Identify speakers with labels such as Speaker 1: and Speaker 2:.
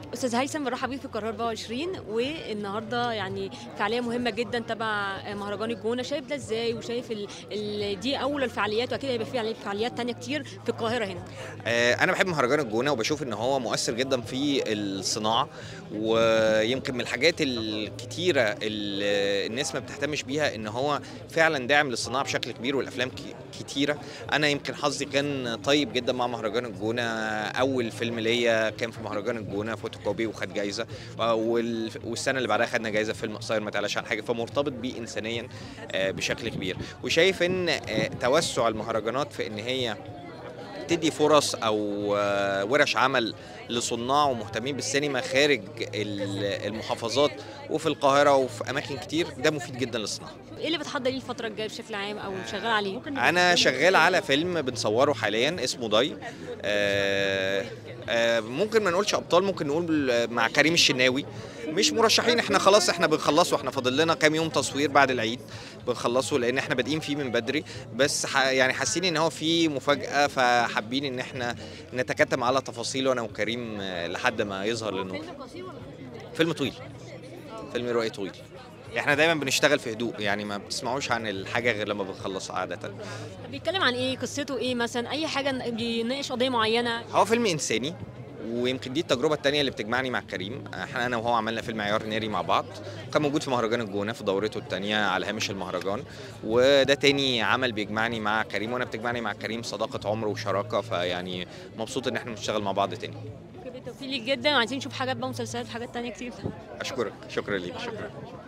Speaker 1: استاذ هيثم برحب بيك في القرار 24 والنهارده يعني فعاليه مهمه جدا تبع مهرجان الجونه شايف ده ازاي وشايف ال... ال... دي اول الفعاليات واكيد هيبقى في فعاليات تانية كتير في القاهره هنا
Speaker 2: آه، انا بحب مهرجان الجونه وبشوف ان هو مؤثر جدا في الصناعه ويمكن من الحاجات الكتيره اللي الناس ما بتهتمش بيها ان هو فعلا داعم للصناعه بشكل كبير والافلام ك- كتيره انا يمكن حظي كان طيب جدا مع مهرجان الجونه اول فيلم ليا كان في مهرجان الجونه فوتوكوبي وخد جايزه وال- والسنه اللي بعدها خدنا جايزه في فيلم قصير ما تعلاش عن حاجه فمرتبط بيه انسانيا آه، بشكل كبير وشايف ان آه، توسع المهرجانات في ان هي تدي فرص او آه، ورش عمل لصناع ومهتمين بالسينما خارج ال- المحافظات وفي القاهره وفي اماكن كتير ده مفيد جدا للصناعه
Speaker 1: ايه اللي بتحضر ليه الفتره الجايه بشكل عام او شغال عليه
Speaker 2: انا شغال على فيلم بنصوره حاليا اسمه ضي آه، آه، ممكن ما نقولش ابطال ممكن نقول مع كريم الشناوي مش مرشحين احنا خلاص احنا بنخلصه احنا فاضل لنا كام يوم تصوير بعد العيد بنخلصه لان احنا بادئين فيه من بدري بس ح- يعني حاسين ان هو في مفاجاه فحابين ان احنا نتكتم على تفاصيله انا وكريم آه، لحد ما يظهر للنور فيلم طويل فيلم رؤية طويل احنا دايما بنشتغل في هدوء يعني ما بتسمعوش عن الحاجه غير لما بنخلص عاده
Speaker 1: بيتكلم عن ايه قصته ايه مثلا اي حاجه بيناقش قضيه معينه
Speaker 2: هو فيلم انساني ويمكن دي التجربه الثانيه اللي بتجمعني مع كريم احنا انا وهو عملنا فيلم عيار ناري مع بعض كان موجود في مهرجان الجونه في دورته الثانيه على هامش المهرجان وده تاني عمل بيجمعني مع كريم وانا بتجمعني مع كريم صداقه عمر وشراكه فيعني مبسوط ان احنا بنشتغل مع بعض تاني
Speaker 1: بالتوفيق ليك جدا وعايزين نشوف حاجات بقى مسلسلات وحاجات تانية كتير
Speaker 2: اشكرك شكرا ليك شكرا